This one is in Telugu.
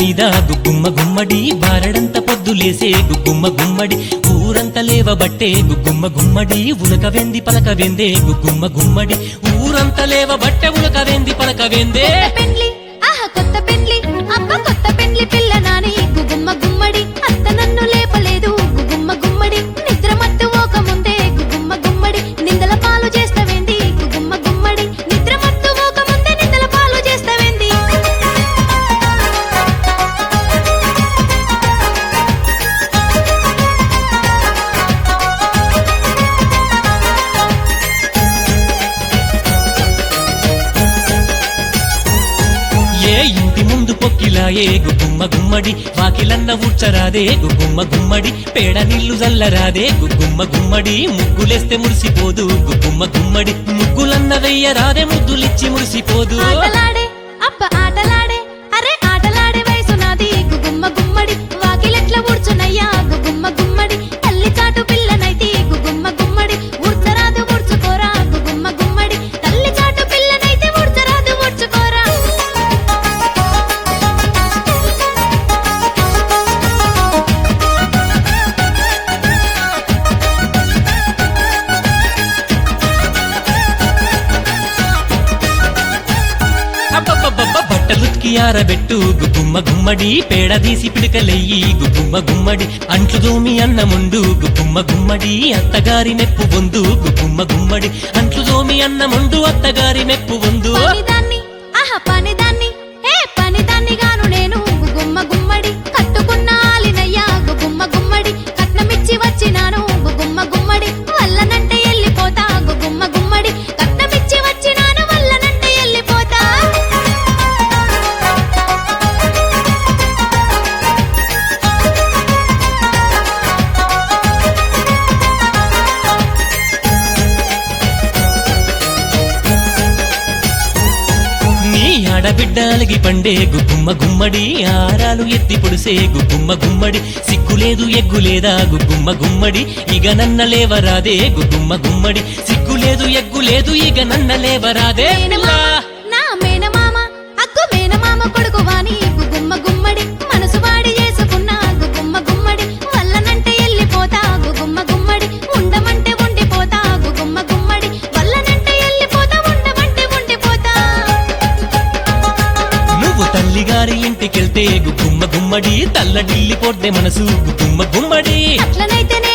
మీద గుగ్గుమ్మ గుమ్మడి బారడంత పొద్దులేసే గుగ్గుమ్మ గుమ్మడి ఊరంత లేవబట్టే గుగ్గుమ్మ గుమ్మడి ఉలక వెంది పలక వెందే గుగ్గుమ్మ గుమ్మడి ఊరంత లేవబట్టే ఉలక వెంది పలక వెందే కొత్త పెండ్లి ఆహ కొత్త పెండ్లి అబ్బ కొత్త పెండ్లి పిల్ల నాని గుగుమ్మ గుమ్మడి అత్త నన్ను లేపలేదు గుగుమ్మ గుమ్మడి నిద్ర మత్తు ఓక ముందే గుగుమ్మ గుమ్మడి నిందల పాలు చేస్తవేంది గుగుమ్మ గుమ్మడి నిద్ర మత్తు ఓక ముందే నిందల పాలు చేస్తవేంది ఏ ఇంటి ముందు పొక్కిలాయే గుగ్గుమ్మ గుమ్మడి వాకిలన్న ఊడ్చరాదే గుగ్గుమ్మ గుమ్మడి పేడ నీళ్లు చల్లరాదే గుగ్గుమ్మ గుమ్మడి ముగ్గులేస్తే మురిసిపోదు గుగ్గుమ్మ గుమ్మడి ముగ్గులన్న వెయ్యరాదే ముద్దులిచ్చి మురిసిపోదు ఆటలాడే అప్ప ఆటలాడే అరే ఆటలాడే వయసు నాది గుగుమ్మ గుమ్మడి వాకిలెట్ల ఊడ్చునయ్యా గుగుమ్మ గుమ్మడి తల్లి చాటు పిల్లనైతి గుగుమ్మ గుమ్మడి ఊడ్చరాదు ఊడ్చుకోరా గుగుమ్మ గుమ్మడి తల్లి చాటు పిల్లనైతే ఊడ్చరాదు ఊడ్చుకోరా అబ్బబ్బబ్బబ్బ బట్టలుత్కి ఆరబెట్టు గుగ్గుమ్మ గుమ్మడి పేడ తీసి పిడకలెయ్యి గుగ్గుమ్మ గుమ్మడి అంట్లు దోమి అన్నముండు గుగ్గుమ్మ గుమ్మడి అత్తగారి మెప్పు పొందు గుగ్గుమ్మ గుమ్మడి అంట్లు దోమి అన్నముండు అత్తగారి మెప్పు పొందు పనిదాన్ని ఆహ పనిదాన్ని ఏ పనిదాన్ని గాను నేను గుగుమ్మ గుమ్మడి కట్టుకున్న ఆలినయ్యా గుగుమ్మ గుమ్మడి కట్నమిచ్చి వచ్చినాను గుగుమ్మ గుమ్మడి వల్లనంటే ఎల్లిపోతా గుగుమ్మ గుమ్మడి కట్నమిచ్చి వచ్చినాను వల్లనంటే ఎల్లిపోతా నీ ఆడబిడ్డ అలిగి పండే గుగ్గుమ్మ గుమ్మడి ఆరాలు ఎత్తి పొడిసే గుగ్గుమ్మ గుమ్మడి సిగ్గులేదు ఎగ్గులేదా గుగ్గుమ్మ గుమ్మడి ఇక నన్న లేవరాదే గుగ్గుమ్మ గుమ్మడి సిగ్గులేదు ఎగ్గులేదు ఇక నన్న లేవరాదే పిల్ల. మేనమామ నా మేనమామ అగ్గు మేనమామ కొడుకు వాని గుగుమ్మ గుమ్మడి మనసు వాడి చేసుకున్న గుగుమ్మ గుమ్మడి వల్లనంటే ఎల్లిపోతా గుగుమ్మ గుమ్మడి ఉండమంటే ఉండిపోతా గుగుమ్మ గుమ్మడి వల్లనంటే ఎల్లిపోతా ఉండమంటే ఉండిపోతా నువ్వు తల్లిగారి ఇంటికెళ్తే గుగ్గుమ్మ గుమ్మడి తల్లడిల్లి పొడ్డే మనసు గుగ్గుమ్మ గుమ్మడి అట్లనైతే